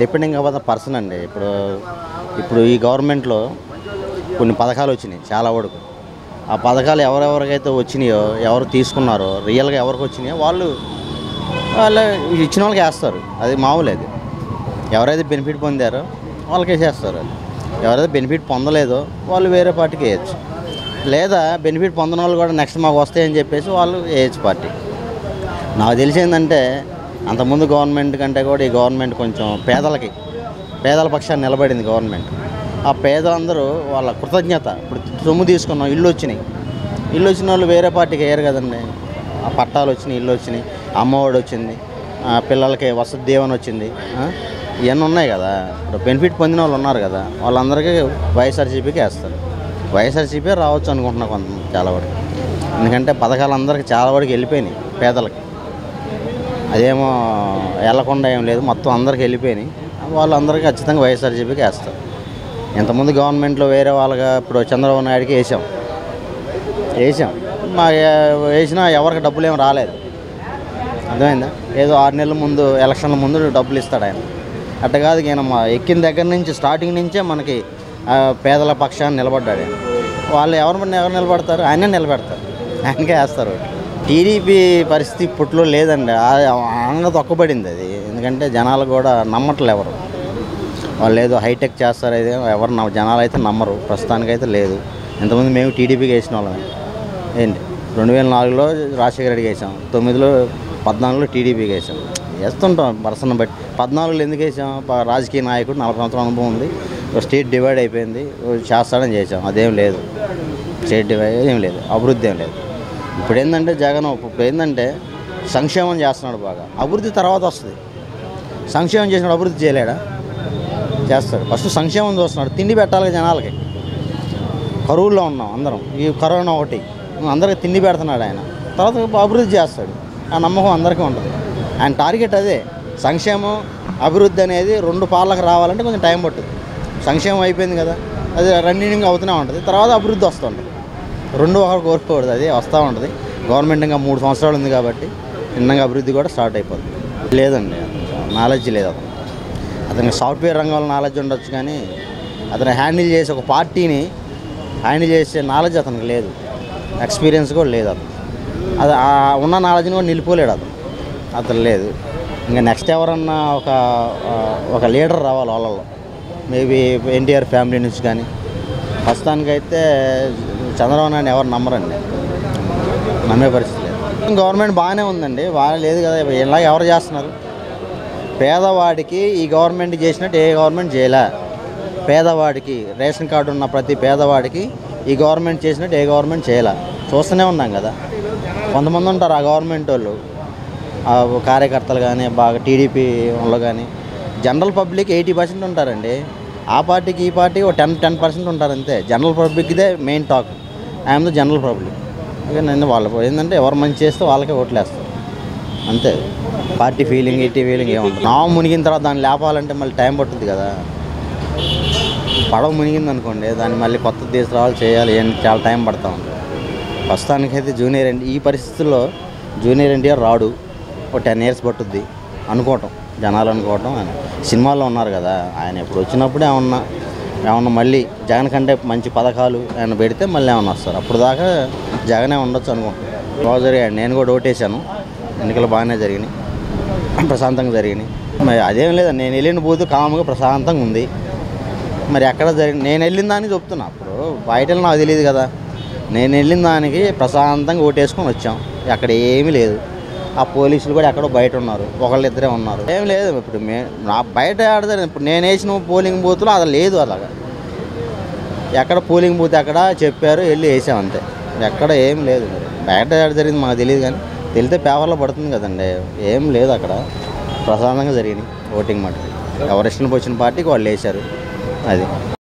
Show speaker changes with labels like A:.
A: Depending అవ్వద person అండి ఇప్పుడు ఇప్పుడు ఈ గవర్నమెంట్లో కొన్ని పథకాలు వచ్చినాయి చాలా వరకు ఆ పథకాలు ఎవరెవరికైతే వచ్చినాయో ఎవరు తీసుకున్నారో రియల్గా ఎవరికి వచ్చినాయో వాళ్ళు వాళ్ళు ఇచ్చిన వాళ్ళకి వేస్తారు అది మామూలు అది ఎవరైతే బెనిఫిట్ పొందారో వాళ్ళకి వేసేస్తారు అది ఎవరైతే బెనిఫిట్ పొందలేదో వాళ్ళు వేరే పార్టీకి వేయచ్చు లేదా బెనిఫిట్ పొందిన వాళ్ళు కూడా నెక్స్ట్ మాకు వస్తాయని చెప్పేసి వాళ్ళు వేయచ్చు పార్టీ నాకు తెలిసి ఏంటంటే అంతకుముందు గవర్నమెంట్ కంటే కూడా ఈ గవర్నమెంట్ కొంచెం పేదలకి పేదల పక్షాన్ని నిలబడింది గవర్నమెంట్ ఆ పేదలందరూ వాళ్ళ కృతజ్ఞత ఇప్పుడు సొమ్ము తీసుకున్నాం ఇల్లు వచ్చినాయి ఇల్లు వచ్చిన వాళ్ళు వేరే పార్టీకి వేయరు కదండి ఆ పట్టాలు వచ్చినాయి ఇల్లు వచ్చినాయి అమ్మఒడి వచ్చింది ఆ పిల్లలకి వసతి దీవెన వచ్చింది ఆ? ఇవన్నీ ఉన్నాయి కదా ఇప్పుడు బెనిఫిట్ పొందిన వాళ్ళు ఉన్నారు కదా వాళ్ళందరికీ వైఎస్ఆర్సీపీకి వేస్తారు వైఎస్ఆర్సీపీ రావచ్చు అనుకుంటున్నా కొంత చాలా వరకు ఎందుకంటే పథకాలు అందరికీ చాలా వరకు వెళ్ళిపోయినాయి పేదలకి అదేమో వెళ్ళకుండా ఏం లేదు మొత్తం అందరికి వెళ్ళిపోయినాయి వాళ్ళందరికీ ఖచ్చితంగా వైఎస్ఆర్సీపీకి వేస్తారు ఇంతకుముందు గవర్నమెంట్లో వేరే వాళ్ళగా ఇప్పుడు చంద్రబాబు నాయుడుకి వేసాం వేసాం మా వేసినా ఎవరికి డబ్బులు ఏం రాలేదు అర్థమైందా ఏదో ఆరు నెలల ముందు ఎలక్షన్ల ముందు డబ్బులు ఇస్తాడు ఆయన అట్ట కాదు ఈయన మా ఎక్కిన దగ్గర నుంచి స్టార్టింగ్ నుంచే మనకి ఆ, పేదల పక్షాన్ని నిలబడ్డాడు ఆయన వాళ్ళు ఎవరు ఎవరు నిలబడతారు ఆయనే నిలబెడతారు ఆయనకే వేస్తారు టీడీపీ పరిస్థితి ఇప్పట్లో లేదండి అంగ తొక్కబడింది అది ఎందుకంటే జనాలు కూడా నమ్మట్లే ఎవరు వాళ్ళు ఏదో హైటెక్ చేస్తారు అయితే ఎవరు నమ్మ- జనాలు అయితే నమ్మరు ప్రస్తుతానికైతే లేదు ఇంతకుముందు మేము టీడీపీకి వేసిన వాళ్ళమే ఏంటి రెండు వేల నాలుగులో రాజశేఖర రెడ్డికి వేసాం తొమ్మిదిలో పద్నాలుగులో టీడీపీకి వేసాం వేస్తుంటాం పర్సన్ బట్టి పద్నాలుగులో ఎందుకు వేసాం ప- రాజకీయ నాయకుడు నలభై సంవత్సరాల అనుభవం ఉంది ఓ స్టేట్ డివైడ్ అయిపోయింది ఓ చేస్తాడని చేసాం అదేం లేదు స్టేట్ డివైడ్ ఏం లేదు అభివృద్ధి ఏం లేదు ఇప్పుడు ఏంటంటే జగన్ ఇప్పుడు ఏంటంటే సంక్షేమం చేస్తున్నాడు బాగా అభివృద్ధి తర్వాత వస్తుంది సంక్షేమం చేసినాడు అభివృద్ధి చేయలేడా చేస్తాడు ఫస్ట్ సంక్షేమం చూస్తున్నాడు తిండి పెట్టాలి జనాలకి కరువుల్లో ఉన్నాం అందరం ఈ కరోనా ఒకటి అందరికి తిండి పెడుతున్నాడు ఆయన తర్వాత అభివృద్ధి చేస్తాడు ఆ నమ్మకం అందరికీ ఉంటుంది ఆయన టార్గెట్ అదే సంక్షేమం అభివృద్ధి అనేది రెండు పార్లకు రావాలంటే కొంచెం టైం పట్టుద్ది సంక్షేమం అయిపోయింది కదా అది రన్నింగ్ అవుతూనే ఉంటుంది తర్వాత అభివృద్ధి వస్తుంటుంది రెండు ఒకరు కోరుకోకూడదు అది వస్తూ ఉంటుంది గవర్నమెంట్ ఇంకా మూడు సంవత్సరాలు ఉంది కాబట్టి చిన్నగా అభివృద్ధి కూడా స్టార్ట్ అయిపోతుంది లేదండి నాలెడ్జ్ లేదు అతను అతనికి సాఫ్ట్వేర్ రంగంలో నాలెడ్జ్ ఉండొచ్చు కానీ అతను హ్యాండిల్ చేసే ఒక పార్టీని హ్యాండిల్ చేసే నాలెడ్జ్ అతనికి లేదు ఎక్స్పీరియన్స్ కూడా లేదు అతను అది ఆ ఉన్న నాలెడ్జ్ని కూడా నిలిపోలేడు అతను అతను లేదు ఇంకా నెక్స్ట్ ఎవరన్నా ఒక ఆ, ఒక లీడర్ రావాలి వాళ్ళలో మేబీ ఎన్టీఆర్ ఫ్యామిలీ నుంచి కానీ ప్రస్తుతానికైతే చంద్రబాబు నాయుడు ఎవరు నమ్మరండి నమ్మే పరిస్థితి లేదు గవర్నమెంట్ బాగానే ఉందండి బాగా లేదు కదా ఇలా ఎవరు చేస్తున్నారు పేదవాడికి ఈ గవర్నమెంట్ చేసినట్టు ఏ గవర్నమెంట్ చేయలే పేదవాడికి రేషన్ కార్డు ఉన్న ప్రతి పేదవాడికి ఈ గవర్నమెంట్ చేసినట్టు ఏ గవర్నమెంట్ చేయలే చూస్తూనే ఉన్నాం కదా కొంతమంది ఉంటారు ఆ గవర్నమెంట్ వాళ్ళు ఆ కార్యకర్తలు కానీ బాగా టీడీపీ వాళ్ళు కానీ జనరల్ పబ్లిక్ ఎయిటీ పర్సెంట్ ఉంటారండి ఆ పార్టీకి ఈ పార్టీకి ఒక టెన్ టెన్ పర్సెంట్ ఉంటారు అంతే జనరల్ పబ్లిక్దే main talk I'm the general public ఇక నేను వాళ్ళు ఏంటంటే ఎవరు మంచి చేస్తే వాళ్ళకే ఓట్లేస్తారు అంతే పార్టీ ఫీలింగ్ ఇటీ ఫీలింగ్ ఏముంటుంది నా మునిగిన తర్వాత దాన్ని లేపాలంటే మళ్ళీ టైం పట్టుద్ది కదా పడవ మునిగింది అనుకోండి దాన్ని మళ్ళీ కొత్త తీసుకురావాలి చేయాలి ఏం చాలా టైం పడతా ఉంది ప్రస్తుతానికైతే జూనియర్ ఎన్ ఈ పరిస్థితుల్లో జూనియర్ ఎన్టీఆర్ రాడు ఒక టెన్ ఇయర్స్ పట్టుద్ది అనుకోవటం జనాలు అనుకోవటం ఆయన సినిమాల్లో ఉన్నారు కదా ఆయన ఇప్పుడు వచ్చినప్పుడే ఏమన్నా ఏమన్నా మళ్ళీ జగన్ కంటే మంచి పథకాలు ఆయన పెడితే మళ్ళీ ఏమన్నా వస్తారు అప్పుడు దాకా జగనే ఉండొచ్చు అనుకుంటున్నాను బాగా జరిగాయి నేను కూడా ఓటేశాను ఎన్నికలు బాగానే జరిగినాయి ప్రశాంతంగా జరిగినాయి మరి అదేం లేదు నేను వెళ్ళిన బూత్ కామ్గా ప్రశాంతంగా ఉంది మరి ఎక్కడ జరిగి నేను వెళ్ళిన దానికి చెప్తున్నా అప్పుడు బయట వెళ్ళి నాకు తెలియదు కదా నేను వెళ్ళిన దానికి ప్రశాంతంగా ఓటేసుకొని వచ్చాం అక్కడ ఏమీ లేదు ఆ పోలీసులు కూడా ఎక్కడో బయట ఉన్నారు ఒకళ్ళు ఇద్దరే ఉన్నారు ఏం లేదు ఇప్పుడు మే నా బయట ఆడతారు ఇప్పుడు నేను వేసిన పోలింగ్ బూత్లో అది లేదు అలాగా ఎక్కడ పోలింగ్ బూత్ ఎక్కడ చెప్పారు వెళ్ళి వేసాం అంతే ఎక్కడ ఏం లేదు మరి బయట ఆడ జరిగింది మాకు తెలియదు కానీ తెలితే పేపర్లో పడుతుంది కదండి ఏం లేదు అక్కడ ప్రశాంతంగా జరిగింది ఓటింగ్ మాట ఎవరు ఇష్టం వచ్చిన పార్టీకి వాళ్ళు వేశారు అది